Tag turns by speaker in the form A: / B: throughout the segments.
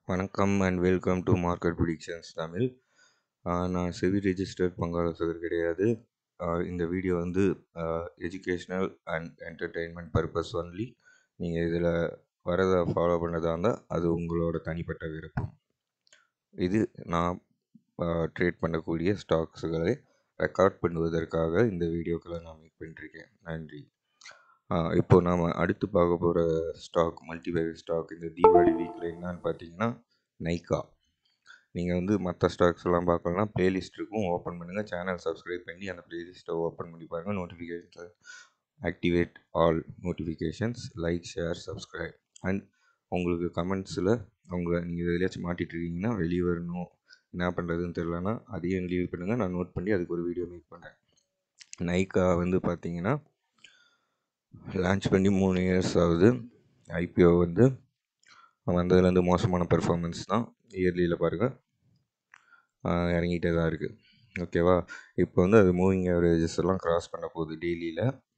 A: வணக்கம் and welcome to market predictions Tamil ஆஹ் நான் செவி ரெஜிஸ்டர்ட் பங்காளசகர் கிடையாது ஆஹ் இந்த வீடியோ வந்து educational and entertainment purpose only நீங்கள் இதில் வரதை ஃபாலோ பண்ணதா இருந்தால் அது உங்களோட தனிப்பட்ட விருப்பம் இது நான் ட்ரேட் பண்ணக்கூடிய ஸ்டாக்ஸுகளை ரெக்கார்ட் பண்ணுவதற்காக இந்த வீடியோக்களை நான் மேக் பண்ணிருக்கேன் நன்றி ஆஹ் இப்போ நாம் அடுத்து பார்க்க போகிற ஸ்டாக் மல்டிவேரியட் ஸ்டாக் இந்த தீபாவளி வீக்கில் என்னன்னு பார்த்தீங்கன்னா நைக்கா நீங்கள் வந்து மற்ற ஸ்டாக்ஸ் எல்லாம் பார்க்கலாம் பிளேலிஸ்ட் இருக்கும் ஓப்பன் பண்ணுங்கள் சேனல் சப்ஸ்கிரைப் பண்ணி அந்த பிளேலிஸ்ட்டை ஓப்பன் பண்ணி பாருங்கள் நோட்டிஃபிகேஷன்ஸை activate all notifications like share subscribe and உங்களுக்கு கமெண்ட்ஸில் உங்களை நீங்கள் எதுலையாச்சும் மாட்டிட்டு இருக்கீங்கன்னா வெளியே வரணும் என்ன பண்ணுறதுன்னு தெரிலனா அதையும் லீவ் பண்ணுங்கள் நான் நோட் பண்ணி அதுக்கு ஒரு வீடியோ மேக் பண்ணுறேன் நைக்கா வந்து பார்த்தீங்கன்னா லான்ச் பண்ணி மூணு இயர்ஸ் ஆகுது ஐபிஓ வந்து வந்ததுலேருந்து மோசமான பெர்ஃபார்மன்ஸ் தான் இயர்லியில் பாருங்கள் இறங்கிட்டே தான் இருக்குது ஓகேவா இப்போ வந்து அது மூவிங் ஆவரேஜஸ் எல்லாம் க்ராஸ் பண்ண போகுது டெய்லியில்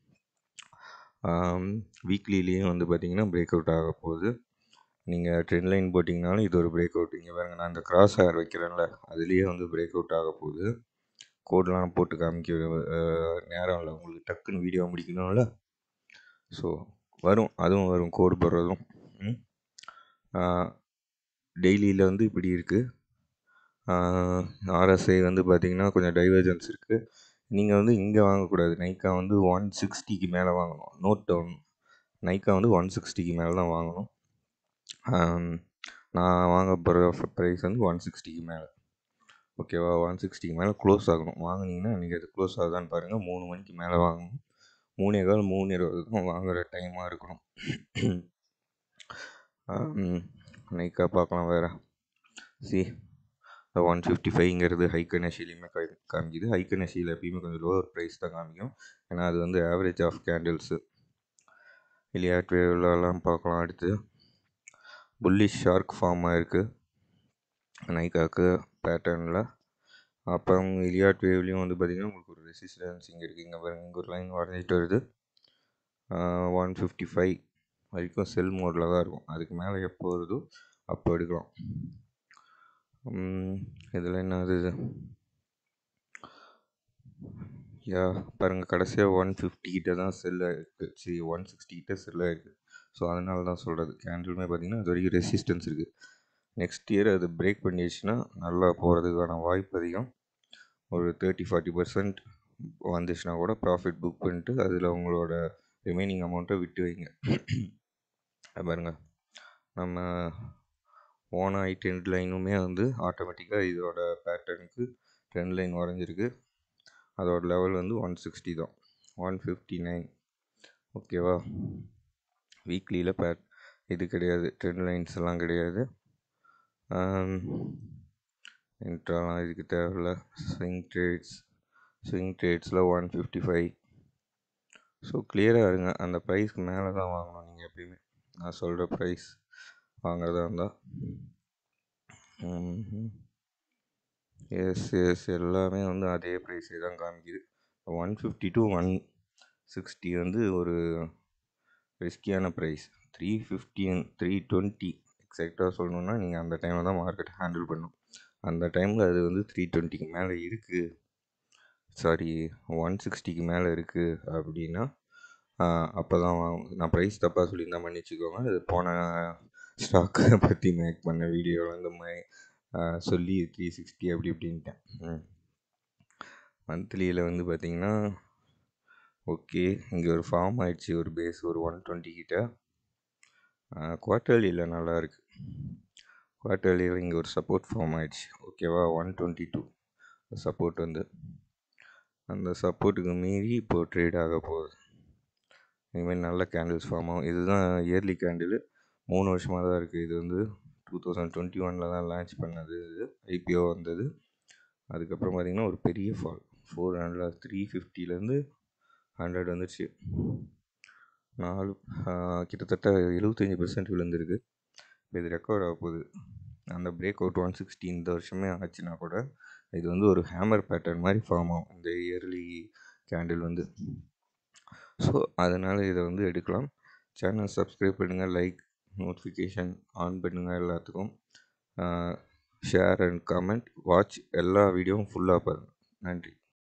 A: வீக்லிலேயும் வந்து பார்த்திங்கன்னா பிரேக் அவுட் ஆக போகுது நீங்கள் ட்ரெண்ட் லைன் போட்டிங்கனாலும் இது ஒரு பிரேக் அவுட் இங்கே பாருங்க நான் இந்த கிராஸ் ஹேர் வைக்கிறேன்ல அதுலேயே வந்து பிரேக் அவுட் ஆக போகுது கோடெலாம் போட்டு காமிக்க அஹ், நேரம் இல்லை உங்களுக்கு டக்குன்னு வீடியோ முடிக்கணும்ல ஸோ வரும் அதுவும் வரும் கோடு போடுறதும் டெய்லியில் வந்து இப்படி இருக்குது ஆர்எஸ்ஐ வந்து பார்த்தீங்கன்னா கொஞ்சம் டைவர்ஜன்ஸ் இருக்குது நீங்கள் வந்து இங்கே வாங்கக்கூடாது நைக்கா வந்து ஒன் சிக்ஸ்டிக்கு மேலே வாங்கணும் நோட் டவுன் நைக்கா வந்து ஒன் சிக்ஸ்டிக்கு மேலே தான் வாங்கணும் ஆம், நான் வாங்க போகிற ப்ரைஸ் வந்து ஒன் சிக்ஸ்டிக்கு மேலே ஓகேவா ஒன் சிக்ஸ்டிக்கு மேலே க்ளோஸ் ஆகணும் வாங்குனீங்கன்னா நீங்கள் அது க்ளோஸ் ஆகுதான்னு பாருங்கள் மூணு மணிக்கு மேலே வாங்கணும் மூணே கால் மூணு இருபது தான் வாங்குகிற டைமாக இருக்கணும் நைக்கா பார்க்கலாம் வேறு சி ஒன் ஃபிஃப்டி ஃபைவ்ங்கிறது ஹைக்கனஷிலையுமே காமிக்குது ஹைக்கனஷியில் எப்பயுமே கொஞ்சம் லோவர் ப்ரைஸ் தான் காமிக்கும் ஏன்னா அது வந்து ஆவரேஜ் ஆஃப் கேண்டில்ஸு இலியாட் வேவ்லலாம் பார்க்கலாம் அடுத்து புல்லிஷ் ஷார்க் ஃபார்ம் ஆயிருக்கு நைக்காக்கு பேட்டர்னில் அப்புறம் இலியாட் வேவ்லேயும் வந்து பார்த்திங்கன்னா உங்களுக்கு ஒரு ரெசிஸ்டன்ஸ் இங்கே இருக்குது இங்கே பாருங்க இங்கே ஒரு லைன் வரைஞ்சிட்டு வருது ஒன் ஃபிஃப்டி ஃபைவ் வரைக்கும் செல் மோடில் தான் இருக்கும் அதுக்கு மேலே எப்போ வருதோ அப்போ எடுக்கலாம் இதில் என்னது இது யா பாருங்கள் கடைசியாக ஒன் ஃபிஃப்டி கிட்ட தான் செல்லாக இருக்குது சரி ஒன் சிக்ஸ்டி கிட்ட செல்லாக இருக்குது ஸோ அதனால தான் சொல்கிறது கேண்டிலுமே பார்த்திங்கன்னா அது வரைக்கும் ரெசிஸ்டன்ஸ் இருக்குது நெக்ஸ்ட் இயர் அது பிரேக் பண்ணிடுச்சுன்னா நல்லா போகிறதுக்கான வாய்ப்பு அதிகம் ஒரு தேர்ட்டி ஃபார்ட்டி பர்சன்ட் வந்துச்சுன்னா கூட ப்ராஃபிட் புக் பண்ணிட்டு அதில் உங்களோட ரிமைனிங் அமௌண்ட்டை விட்டு வைங்க அது பாருங்க நம்ம ஓனாய் ட்ரெண்ட் லைனுமே வந்து ஆட்டோமேட்டிக்காக இதோட பேட்டர்னுக்கு ட்ரெண்ட் லைன் வரைஞ்சிருக்கு அதோட லெவல் வந்து ஒன் சிக்ஸ்டி தான் ஒன் ஃபிஃப்டி நைன் ஓகேவா வீக்லியில் பேட் இது கிடையாது ட்ரெண்ட் லைன்ஸ் எல்லாம் கிடையாது இன்ட்ராலாம் இதுக்கு தேவையில்ல ஸ்விங் ட்ரேட்ஸ் ஸ்விங் ட்ரேட்ஸில் ஒன் ஃபிஃப்டி ஃபைவ் ஸோ கிளியராக இருங்க அந்த ப்ரைஸ்க்கு மேலே தான் வாங்கணும் நீங்கள் எப்பயுமே நான் சொல்கிற ப்ரைஸ் வாங்குறதா இருந்தால் எஸ் எஸ் எல்லாமே வந்து அதே ப்ரைஸே தான் காமிக்குது one fifty to one sixty வந்து ஒரு ரிஸ்கியான ப்ரைஸ் த்ரீ ஃபிஃப்டின் த்ரீ டுவெண்ட்டி எக்ஸாக்டாக சொல்லணுன்னா நீங்கள் அந்த டைமில் தான் மார்க்கெட் ஹேண்டில் பண்ணணும் அந்த டைமில் அது வந்து த்ரீ டுவெண்ட்டிக்கு மேலே இருக்குது சாரி ஒன் சிக்ஸ்டிக்கு மேலே இருக்குது அப்படின்னா அப்போ தான் வாங்கணும் நான் ப்ரைஸ் தப்பாக சொல்லியிருந்தா மன்னிச்சுக்கோங்க அது போன ஸ்டாக்கை பற்றி மேக் பண்ண வீடியோவில் இந்த மாதிரி ஆஹ் சொல்லி த்ரீ சிக்ஸ்டி அப்படி இப்படின்ட்டேன் மந்த்லியில் வந்து பார்த்திங்கன்னா ஓகே இங்கே ஒரு ஃபார்ம் ஆயிடுச்சு ஒரு பேஸ் ஒரு ஒன் டுவெண்ட்டி கிட்ட குவார்ட்டர்லியில் நல்லா இருக்குது குவார்ட்டர்லியில் இங்கே ஒரு சப்போர்ட் ஃபார்ம் ஆயிடுச்சு ஓகேவா ஒன் டுவெண்ட்டி டூ சப்போர்ட் வந்து அந்த சப்போர்ட்டுக்கு மீறி இப்போது ட்ரேட் ஆக போகுது இனிமேல் நல்ல கேண்டில்ஸ் ஃபார்ம் ஆகும் இதுதான் இயர்லி கேண்டில் மூணு வருஷமாக தான் இருக்குது இது வந்து டூ தௌசண்ட் டுவெண்ட்டி ஒனில் தான் லான்ச் பண்ணது இது ஐபிஓ வந்தது அதுக்கப்புறம் பார்த்திங்கன்னா ஒரு பெரிய ஃபால் ஃபோர் ஹண்ட்ரட் த்ரீ ஃபிஃப்டிலேருந்து ஹண்ட்ரட் வந்துடுச்சு நாலு ஆஹ், கிட்டத்தட்ட எழுபத்தஞ்சி பர்சன்ட் விழுந்திருக்கு இது ரெக்கவர் ஆக போகுது அந்த பிரேக் அவுட் ஒன் சிக்ஸ்டி இந்த வருஷமே ஆச்சுன்னா கூட இது வந்து ஒரு ஹேமர் பேட்டர்ன் மாதிரி ஃபார்ம் ஆகும் இந்த இயர்லி கேண்டில் வந்து ஸோ அதனால் இதை வந்து எடுக்கலாம் சேனல் சப்ஸ்கிரைப் பண்ணுங்கள் லைக் நோட்டிஃபிகேஷன் ஆன் பண்ணுங்கள் எல்லாத்துக்கும் ஷேர் அண்ட் கமெண்ட் வாட்ச் எல்லா வீடியோவும் ஃபுல்லாக பாருங்கள் நன்றி